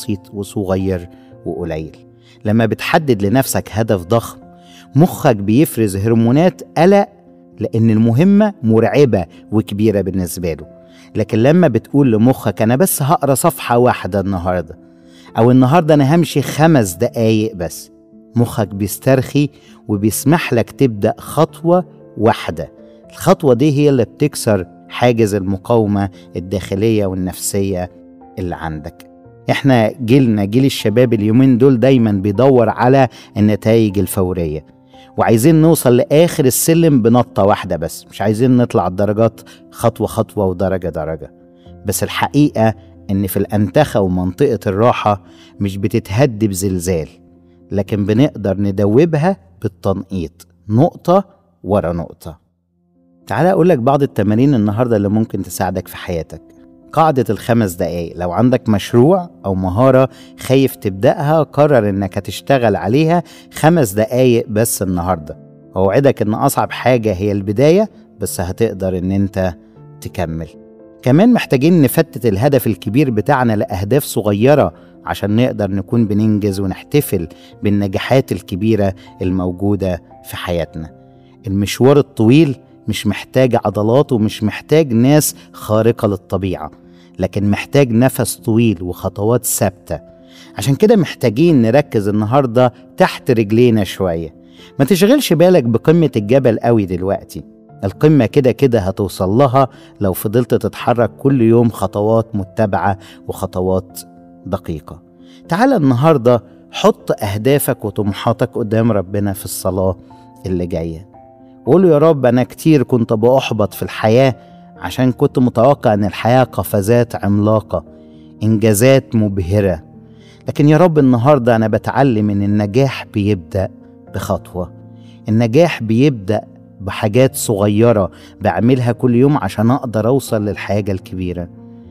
بسيط وصغير وقليل لما بتحدد لنفسك هدف ضخم مخك بيفرز هرمونات قلق لأن المهمة مرعبة وكبيرة بالنسبة له لكن لما بتقول لمخك أنا بس هقرا صفحة واحدة النهاردة أو النهاردة أنا همشي خمس دقايق بس مخك بيسترخي وبيسمح لك تبدأ خطوة واحدة الخطوة دي هي اللي بتكسر حاجز المقاومة الداخلية والنفسية اللي عندك احنا جيلنا جيل الشباب اليومين دول دايما بيدور على النتائج الفورية وعايزين نوصل لآخر السلم بنطة واحدة بس مش عايزين نطلع الدرجات خطوة خطوة ودرجة درجة بس الحقيقة إن في الأنتخة ومنطقة الراحة مش بتتهد بزلزال لكن بنقدر ندوبها بالتنقيط نقطة ورا نقطة تعالى أقول لك بعض التمارين النهاردة اللي ممكن تساعدك في حياتك قاعدة الخمس دقايق لو عندك مشروع أو مهارة خايف تبدأها قرر إنك هتشتغل عليها خمس دقايق بس النهاردة أوعدك إن أصعب حاجة هي البداية بس هتقدر إن أنت تكمل كمان محتاجين نفتت الهدف الكبير بتاعنا لأهداف صغيرة عشان نقدر نكون بننجز ونحتفل بالنجاحات الكبيرة الموجودة في حياتنا المشوار الطويل مش محتاج عضلات ومش محتاج ناس خارقة للطبيعة لكن محتاج نفس طويل وخطوات ثابتة عشان كده محتاجين نركز النهاردة تحت رجلينا شوية ما تشغلش بالك بقمة الجبل قوي دلوقتي القمة كده كده هتوصل لها لو فضلت تتحرك كل يوم خطوات متبعة وخطوات دقيقة تعال النهاردة حط أهدافك وطموحاتك قدام ربنا في الصلاة اللي جايه وقول له يا رب أنا كتير كنت بأحبط في الحياة عشان كنت متوقع إن الحياة قفزات عملاقة إنجازات مبهرة لكن يا رب النهاردة أنا بتعلم إن النجاح بيبدأ بخطوة النجاح بيبدأ بحاجات صغيرة بعملها كل يوم عشان أقدر أوصل للحاجة الكبيرة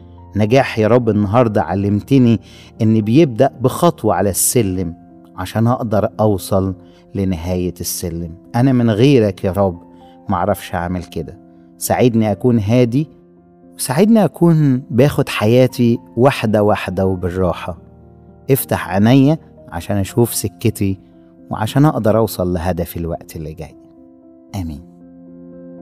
نجاح يا رب النهاردة علمتني إن بيبدأ بخطوة على السلم عشان أقدر أوصل لنهاية السلم أنا من غيرك يا رب معرفش أعمل كده ساعدني أكون هادي وساعدني أكون باخد حياتي واحدة واحدة وبالراحة افتح عينيا عشان أشوف سكتي وعشان أقدر أوصل لهدفي الوقت اللي جاي آمين